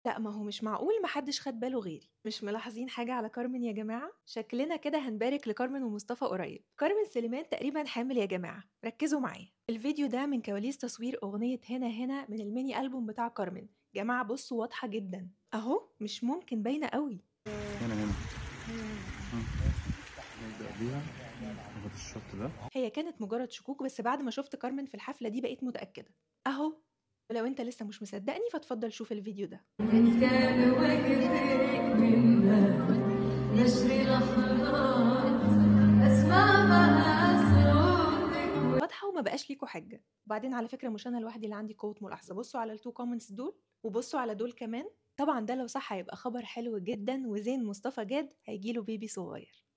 لأ ما هو مش معقول ما حدش خد باله غيري، مش ملاحظين حاجة على كارمن يا جماعة؟ شكلنا كده هنبارك لكارمن ومصطفى قريب، كارمن سليمان تقريبا حامل يا جماعة، ركزوا معايا، الفيديو ده من كواليس تصوير أغنية هنا هنا من الميني ألبوم بتاع كارمن، جماعة بصوا واضحة جدا، أهو مش ممكن باينة قوي هنا هنا مم. نبدأ بيها ناخد الشوط ده هي كانت مجرد شكوك بس بعد ما شفت كارمن في الحفلة دي بقيت متأكدة، أهو ولو انت لسه مش مصدقني فاتفضل شوف الفيديو ده إن كان وقتك منا نشري لحظات أسمع بها صوتك واضحة وما بقاش ليكوا حجة وبعدين على فكرة مش أنا لوحدي اللي عندي قوة ملاحظة بصوا على التو كومنتس دول وبصوا على دول كمان طبعا ده لو صح هيبقى خبر حلو جدا وزين مصطفى جاد هيجيله بيبي صغير